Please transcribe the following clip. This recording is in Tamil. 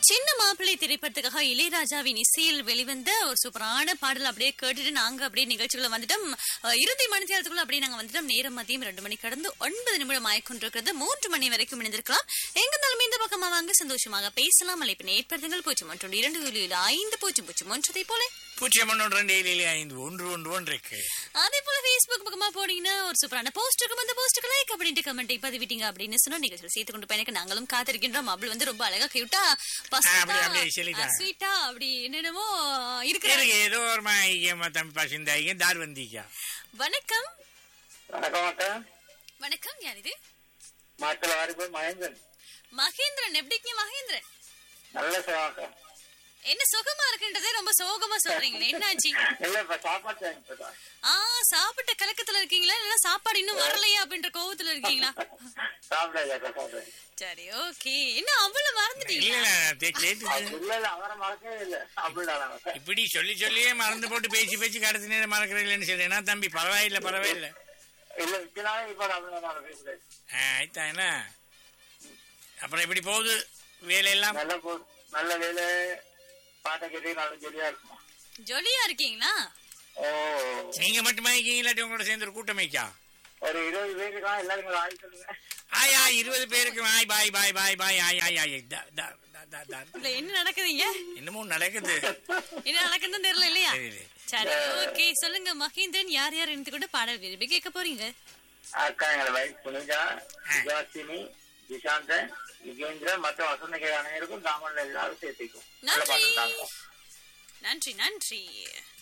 சின்ன மாப்பிள்ளை திரைப்படத்துக்காக இளையராஜாவின் இசையில் வெளிவந்த ஒரு சூப்பரான பாடல் அப்படியே கேட்டுட்டு நாங்க அப்படியே நிகழ்ச்சிக்குள்ள வந்துட்டோம் அஹ், இறுதி மணி நேரத்துக்குள்ள அப்படியே நாங்க வந்துட்டோம் நேரம் மதியம் ரெண்டு மணி கடந்து ஒன்பது நிமிடம் ஆயிக்கொண்டிருக்கிறது மூன்று மணி வரைக்கும் இணைந்திருக்கலாம் எங்க இருந்தாலும் இந்த பக்கமா வாங்க சந்தோஷமாக பேசலாம் அழைப்பினை ஏற்படுத்துங்கள் பூஜ்ஜியம் ஒன்று இரண்டு ஏழு ஐந்து பூஜ்ஜியம் பூஜ்ஜியம் ஒன்றதை போல பூஜ்ஜியம் ஒன்று ரெண்டு ஏழு ஐந்து ஒன்று ஒன்று ஒன்று இருக்கு அதே போல Facebook பக்கமா போனீங்கன்னா ஒரு சூப்பரான போஸ்ட் இருக்கும் அந்த போஸ்ட்டுக்கு லைக் அப்படின்ட்டு கமெண்ட் பதிவிட்டீங்க அப்படின்னு சொன்னா நிகழ்ச்சியில் சேர்த்து கொண்டு பயணிக்க நாங்களும் காத்திருக்கின்றோம் அவள் வந்து ரொம்ப அழகா கியூட்டா அப்படி, அப்படி சொல்லிட்டா. ஸ்வீட்டா அப்படி என்னென்னமோ இருக்கிறாங்க இருக்கு ஏதோ ஒரு மாய்க்க தம்பி பசிந்தாய்க்க தார் வந்திக்கா வணக்கம் வணக்கம் அக்கா வணக்கம் யார் இது மாட்டில் வாரிப்பு மகேந்திரன் மகேந்திரன் எப்படிங்க மகேந்திரன் நல்ல சேவம் அக்கா என்ன சுகமா இருக்குன்றதே ரொம்ப சோகமா சொல்றீங்களே என்னாச்சு இல்ல இப்ப சாப்பாடு வாங்கிட்டு ஆ சாப்பிட்ட கலக்கத்துல இருக்கீங்களா இல்ல சாப்பாடு இன்னும் வரலையா அப்படின்ற கோவத்துல இருக்கீங்களா சாப்பிடாது அக்கா சாப்பிடாது சரி ஓகே என்ன அவ்வளவு மறந்துட்டீங்க இல்ல இல்ல கேட்டு இல்ல இல்ல அவரை மறக்கவே இல்ல அப்படிதான் அக்கா இப்படி சொல்லி சொல்லியே மறந்து போட்டு பேசி பேசி கடைசி நேரம் மறக்கிறீங்களேன்னு சொல்றேன்னா தம்பி பரவாயில்ல பரவாயில்ல இல்ல விற்கனாலும் இப்ப அப்படிதான் மறக்கவே ஆயிட்டா என்ன அப்புறம் இப்படி போகுது வேலையெல்லாம் நல்ல போ நல்ல வேலை பாட்டை கேட்டு நல்ல ஜொலியா இருக்குமா ஜொலியா இருக்கீங்களா ஓ நீங்க மட்டுமா இருக்கீங்க இல்லாட்டி உங்களோட சேர்ந்து ஒரு கூட்டமைக்கா ஒரு இருபது பேர் இருக்கான் எல்லாரும் கொஞ்சம் ஆய் சொல்லுங்க ஆய் ஆய் இருபது பேருக்கு ஆய் பாய் பாய் பாய் பாய் ஆய் ஆய் ஆய் தா, தா, தா, தா, தா. இல்ல என்ன நடக்குதுங்க என்னமோ நடக்குது என்ன நடக்குதுன்னு தெரியல இல்லையா தெரியல. சரி ஓகே சொல்லுங்க மகேந்திரன் யார் யார் இருந்து கூட பாடல் விரும்பி கேட்க போறீங்க அக்கா எங்களை வைஃப் புனிதா விஜயாசினி திசாந்தன் யுகேந்திரன் மற்ற வசந்த அனைவருக்கும் தாமல்ல எல்லாரும் சேர்த்திக்கும் நல்ல நன்றி பாட்டு தாங்க நன்றி நன்றி